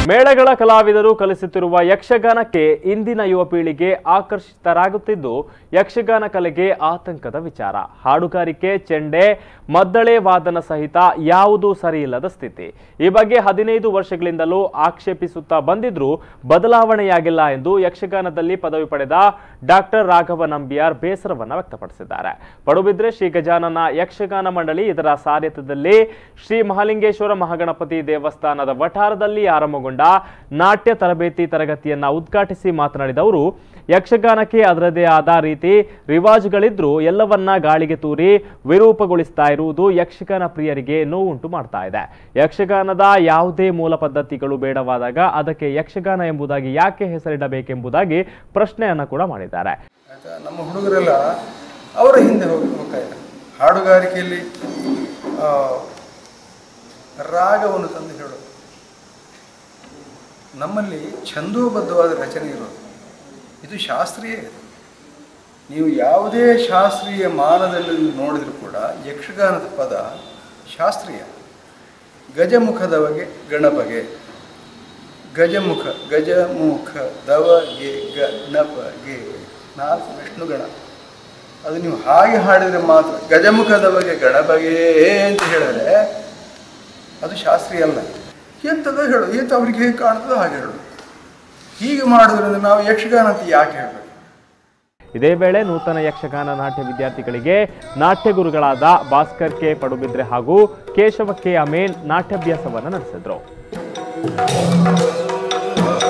ಮೇಳಗಳ ಕಲಾವಿದರು ಕಲಿಸುತ್ತಿರುವ ಯಕ್ಷಗಾನಕ್ಕೆ ಇಂದಿನ ಯುವ ಪೀಳಿಗೆ ಆಕರ್ಷಿತರಾಗುತ್ತಿದ್ದು ಯಕ್ಷಗಾನ ಕಲೆಗೆ ಆತಂಕದ ವಿಚಾರ ಹಾಡುಗಾರಿಕೆ ಚೆಂಡೆ ಮದ್ದಳೆ ವಾದನ ಸಹಿತ ಯಾವುದೂ ಸರಿಯಿಲ್ಲದ ಸ್ಥಿತಿ ಈ ಬಗ್ಗೆ ಹದಿನೈದು ವರ್ಷಗಳಿಂದಲೂ ಆಕ್ಷೇಪಿಸುತ್ತಾ ಬಂದಿದ್ರೂ ಬದಲಾವಣೆಯಾಗಿಲ್ಲ ಎಂದು ಯಕ್ಷಗಾನದಲ್ಲಿ ಪದವಿ ಪಡೆದ ಡಾಕ್ಟರ್ ರಾಘವ ನಂಬಿಯಾರ್ ಬೇಸರವನ್ನ ವ್ಯಕ್ತಪಡಿಸಿದ್ದಾರೆ ಪಡುಬಿದ್ರೆ ಶ್ರೀ ಗಜಾನನ ಯಕ್ಷಗಾನ ಮಂಡಳಿ ಇದರ ಸಾರಥ್ಯದಲ್ಲಿ ಶ್ರೀ ಮಹಾಲಿಂಗೇಶ್ವರ ಮಹಾಗಣಪತಿ ದೇವಸ್ಥಾನದ ವಠಾರದಲ್ಲಿ ಆರಂಭಗೊಂಡ ನಾಟ್ಯ ತರಬೇತಿ ತರಗತಿಯನ್ನ ಉದ್ಘಾಟಿಸಿ ಮಾತನಾಡಿದ ಅವರು ಯಕ್ಷಗಾನಕ್ಕೆ ಅದರದೇ ಆದ ರೀತಿ ರಿವಾಜುಗಳಿದ್ರೂ ಎಲ್ಲವನ್ನ ಗಾಳಿಗೆ ತೂರಿ ವಿರೂಪಗೊಳಿಸ್ತಾ ಇರುವುದು ಯಕ್ಷಗಾನ ಪ್ರಿಯರಿಗೆ ನೋವುಂಟು ಮಾಡ್ತಾ ಇದೆ ಯಕ್ಷಗಾನದ ಯಾವುದೇ ಮೂಲ ಪದ್ಧತಿಗಳು ಬೇಡವಾದಾಗ ಅದಕ್ಕೆ ಯಕ್ಷಗಾನ ಎಂಬುದಾಗಿ ಯಾಕೆ ಹೆಸರಿಡಬೇಕೆಂಬುದಾಗಿ ಪ್ರಶ್ನೆಯನ್ನ ಕೂಡ ಮಾಡಿದ್ದಾರೆ ಆಯ್ತಾ ನಮ್ಮ ಹುಡುಗರೆಲ್ಲ ಅವರ ಹಿಂದೆ ಹೋಗಿ ಹೋಗ್ತಾ ಇದ್ದಾರೆ ಹಾಡುಗಾರಿಕೆಯಲ್ಲಿ ಆ, ರಾಗವನ್ನು ತಂದು ಹೇಳೋದು ನಮ್ಮಲ್ಲಿ ಛಂದೋಬದ್ಧವಾದ ರಚನೆ ಇರೋದು ಇದು ಶಾಸ್ತ್ರೀಯ ಇದೆ ನೀವು ಯಾವುದೇ ಶಾಸ್ತ್ರೀಯ ಮಾನದಲ್ಲಿ ನೋಡಿದರೂ ಕೂಡ ಯಕ್ಷಗಾನದ ಪದ ಶಾಸ್ತ್ರೀಯ ಗಜಮುಖದವಗೆ ಗಣಪಗೆ ಗಜಮುಖ ಗಜಮುಖ ದವಗೆ ಗಣಪಗೆ ನಾಲ್ಕು ವಿಷ್ಣುಗಣ ಅದು ನೀವು ಹಾಗೆ ಹಾಡಿದರೆ ಮಾತ್ರ ಗಜಮುಖದ ಬಗ್ಗೆ ಗಣಪಗೆ ಅಂತ ಹೇಳಿದ್ರೆ ಅದು ಶಾಸ್ತ್ರೀಯ ಅಲ್ಲ ಎಂಥದೋ ಹೇಳು ಎಂತ ಅವ್ರಿಗೆ ಹೇಗೆ ಕಾಣ್ತದೋ ಹಾಗೆ ಹೇಳು ಹೀಗೆ ಮಾಡೋದ್ರಿಂದ ನಾವು ಯಕ್ಷಗಾನ ಅಂತ ಯಾಕೆ ಹೇಳಬೇಕು ಇದೇ ವೇಳೆ ನೂತನ ಯಕ್ಷಗಾನ ನಾಟ್ಯ ವಿದ್ಯಾರ್ಥಿಗಳಿಗೆ ನಾಟ್ಯ ಗುರುಗಳಾದ ಭಾಸ್ಕರ್ ಕೆ ಪಡುಬಿದ್ರೆ ಹಾಗೂ ಕೇಶವ ಕೆ ಅಮೇನ್ ನಾಟ್ಯಾಭ್ಯಾಸವನ್ನು ನಡೆಸಿದ್ರು